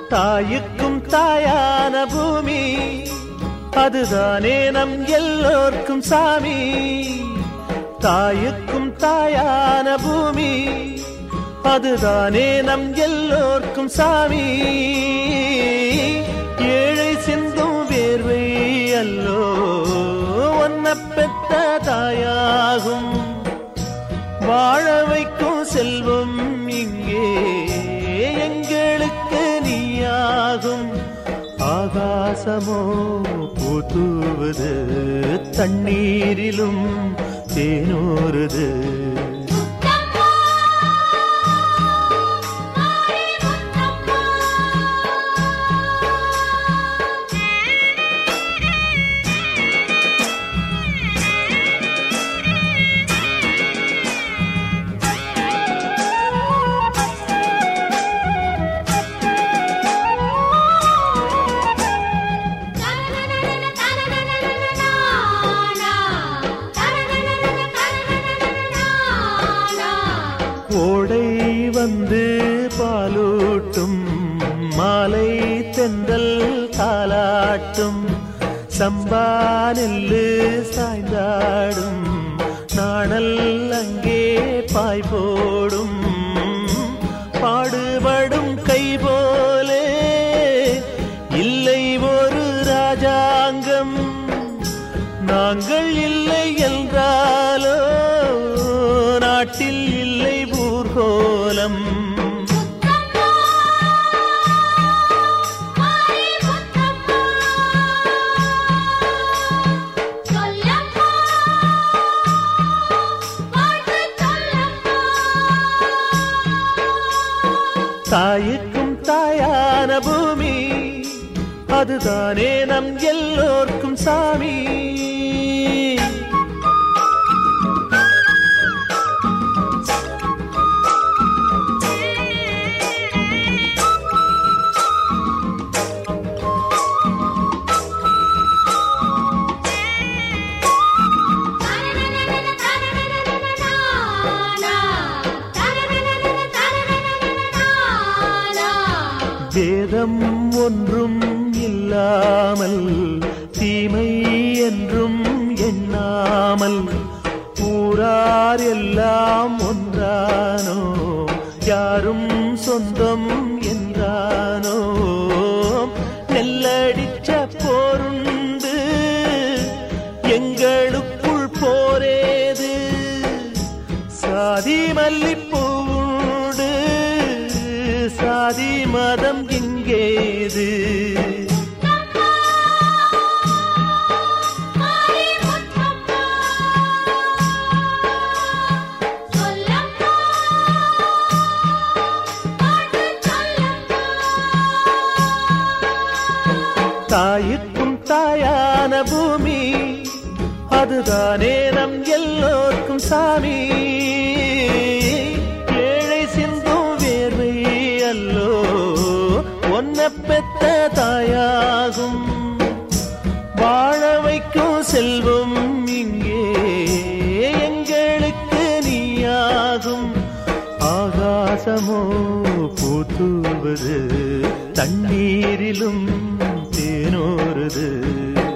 தாயுக்கும் தாயான பூமி அதுதானே நம் எல்லோர்க்கும் சாமி தாயுக்கும் தாயான பூமி அதுதானே நம் எல்லோர்க்கும் சாமி ஏழை சிந்தும் வேர்வை அல்லோ ஒன்ன பெத்த தாயாகும் வாழ வைக்கும் செல்வம் இங்கே எங்களுக்கு நீயாகும் ஆகாசமோ பூத்துவது தண்ணீரிலும் தேனூறுது முத்தம்மா மாரி முத்தம்மா ஓடை வந்து பாலூட்டும் மாலை தென்றல் காலாட்டும் சம்பா நெல்லு சாய்ந்தாடும் நாணல் அங்கே பாய் போடும் பாடுபடும் கை போலே இல்லை ஒரு ராஜாங்கம் நாங்கள் இல்லை என்றாலோ நாட்டில் இல்லை ஊர்கோலம் தாயுக்கும் தாயான பூமி அதுதானே நம் எல்லோர்க்கும் சாமி வேதம் ஒன்றும் இல்லாமல் தீமை என்றும் எண்ணாமல் ஊரார் எல்லாம் ஒன்றானோ யாரும் சொந்தம் என்றானோ நெல்லடிச்ச போருண்டு எங்களுக்குள் போரேது சாதி மல்லிப்பூண்டு சாதி மதம் இங்கேது தாயுக்கும் தாயான பூமி அதுதானே நம் எல்லோர்க்கும் சாமி ஏழை சிந்தும் வேர்வை அல்லோ ஒன்ன பெத்த தாயாகும் வாழ வைக்கும் செல்வம் இங்கே எங்களுக்கு நீயாகும் ஆகாசமோ பூத்துவது தண்ணீரிலும் தேனோருது